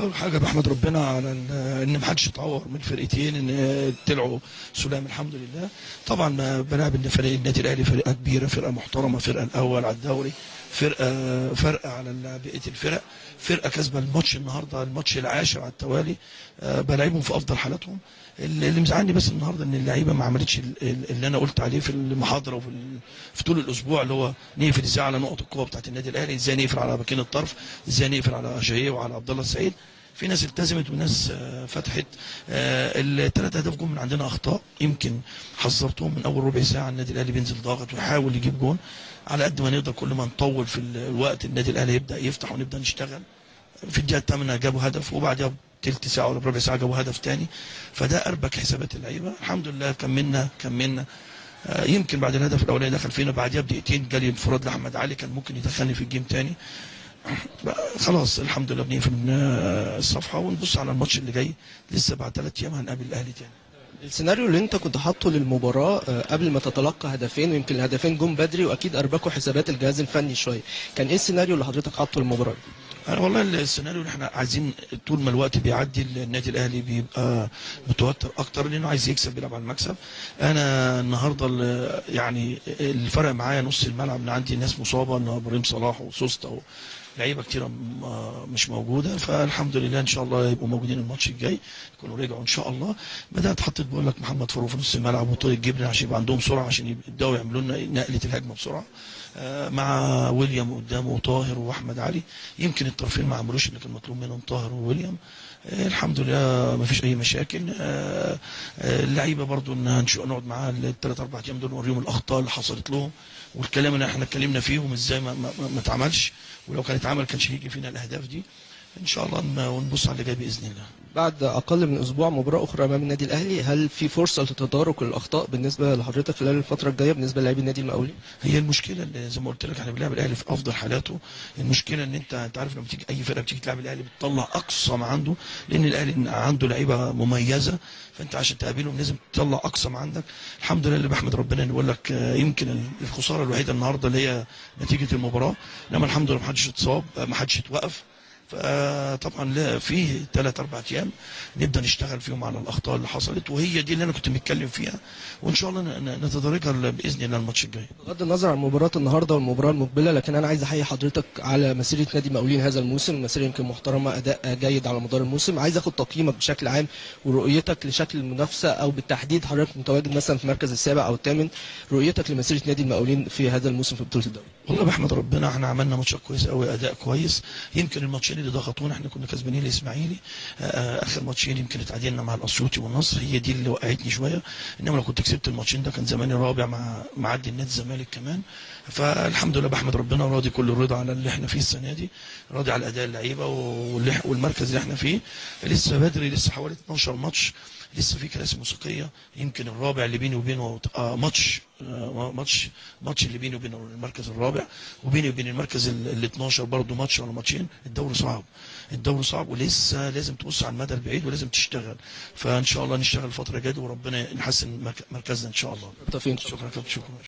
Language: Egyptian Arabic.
اول حاجه بحمد ربنا على ال- ان ما حدش اتعور من الفرقتين ان طلعوا سلام الحمد لله طبعا ما بنلعب ان فريق النادي الاهلي فرقه كبيره فرقه محترمه فرقه الاول على الدوري فرقه فرقه على ال- بقيه الفرق فرقه كسبه الماتش النهارده الماتش العاشر على التوالي آه، بلاعبهم في افضل حالاتهم اللي اللي مزعلني بس النهارده ان اللعيبه ما عملتش ال- ال- اللي انا قلت عليه في المحاضره وفي ال- في طول الاسبوع اللي هو نقفل ازاي على نقط القوه بتاعت النادي الاهلي ازاي نقفل على باكين الطرف ازاي نقفل على اجاييه وعلى عبد الله السعيد في ناس التزمت وناس آه، فتحت الثلاث اهداف جم من عندنا اخطاء يمكن حذرتهم من اول ربع ساعه النادي الاهلي بينزل ضاغط ويحاول يجيب جون على قد ما نقدر كل ما نطول في الوقت النادي الاهلي يبدا يفتح ونبدا نشتغل في الدقيقه الثامنه جابوا هدف وبعدها تلت ساعه ولا بربع ساعه جابوا هدف تاني فده اربك حسابات اللعيبه الحمد لله كملنا كملنا آه، يمكن بعد الهدف الاولاني دخل فينا بعدها بدقيقتين جالي انفراد لاحمد علي كان ممكن يدخلني في الجيم تاني بقى خلاص الحمد لله بنقفل آه، الصفحه ونبص على الماتش اللي جاي لسه بعد ثلاث ايام هنقابل الاهلي تاني السيناريو اللي انت كنت حاطه للمباراه آه، قبل ما تتلقى هدفين ويمكن الهدفين جم بدري واكيد اربكوا حسابات الجهاز الفني شويه كان ايه السيناريو اللي حضرتك حاطه للمباراه انا والله السيناريو اللي احنا عايزين طول ما الوقت بيعدي النادي الاهلي بيبقى متوتر اكتر لانه عايز يكسب بيلعب على المكسب انا النهارده ال- يعني الفرق معايا نص الملعب ان عندي ناس مصابه ان ابراهيم صلاح وسوسته لعيبه كتيره م- مش موجوده فالحمد لله ان شاء الله يبقوا موجودين الماتش الجاي يكونوا رجعوا ان شاء الله بدات حطيت بقول لك محمد فاروق في نص الملعب وطارق جبري عشان يبقى عندهم سرعه عشان يبداوا يعملوا لنا نقله الهجمه بسرعه آه، مع ويليام قدامه وطاهر واحمد علي يمكن الطرفين ما عملوش اللي كان مطلوب منهم طاهر وويليام آه، الحمد لله ما فيش اي مشاكل آه، آه، اللعيبه برضو ان هنش- نقعد معاها الثلاث اربع ايام دول نوريهم الاخطاء اللي حصلت لهم والكلام اللي احنا اتكلمنا فيهم ازاي ما, ما, ما, ما اتعملش ولو كان اتعمل كانش هيجي فينا الاهداف دي ان شاء الله ن- ونبص على اللي جاي باذن الله بعد اقل من اسبوع مباراه اخرى امام النادي الاهلي هل في فرصه لتدارك الاخطاء بالنسبه لحضرتك خلال الفتره الجايه بالنسبه للاعبي النادي المقاولين هي المشكله اللي زي ما قلت لك احنا بنلعب الاهلي في افضل حالاته المشكله ان انت انت عارف لما تيجي اي فرقه بتيجي تلعب الاهلي بتطلع اقصى ما عنده لان الاهلي عنده لعيبه مميزه فانت عشان تقابلهم لازم تطلع اقصى ما عندك الحمد لله اللي بحمد ربنا ان بقول لك آه، يمكن الخساره الوحيده النهارده اللي هي نتيجه المباراه انما الحمد لله ما حدش اتصاب آه، ما حدش اتوقف فطبعا لا في ثلاث اربع ايام نبدا نشتغل فيهم على الاخطاء اللي حصلت وهي دي اللي انا كنت متكلم فيها وان شاء الله ن- ن- نتداركها باذن الله الماتش الجاي بغض النظر عن مباراه النهارده والمباراه المقبله لكن انا عايز احيي حضرتك على مسيره نادي المقاولين هذا الموسم مسيره يمكن محترمه اداء جيد على مدار الموسم عايز اخد تقييمك بشكل عام ورؤيتك لشكل المنافسه او بالتحديد حضرتك متواجد مثلا في المركز السابع او الثامن رؤيتك لمسيره نادي المقاولين في هذا الموسم في بطوله الدوري والله بحمد ربنا احنا عملنا ماتشات كويس قوي اداء كويس يمكن الماتشين اللي ضغطونا احنا كنا كسبانين الاسماعيلي آه، آه، اخر ماتشين يمكن اتعادلنا مع الاسيوطي والنصر هي دي اللي وقعتني شويه انما لو كنت كسبت الماتشين ده كان زماني رابع مع معدي النادي الزمالك كمان فالحمد لله بحمد ربنا راضي كل الرضا على اللي احنا فيه السنه دي راضي على اداء اللعيبه واللي- والمركز اللي احنا فيه لسه بدري لسه حوالي 12 ماتش لسه في كراسي موسيقيه يمكن الرابع اللي بيني وبينه آه ماتش آه ماتش ماتش اللي بيني وبين المركز الرابع وبيني وبين المركز ال ال 12 برضه ماتش ولا ماتشين الدوري صعب الدوري صعب ولسه لازم تبص على المدى البعيد ولازم تشتغل فان شاء الله نشتغل الفتره الجايه وربنا يحسن مرك- مركزنا ان شاء الله بالتوفيق شكرا كابتن شكرا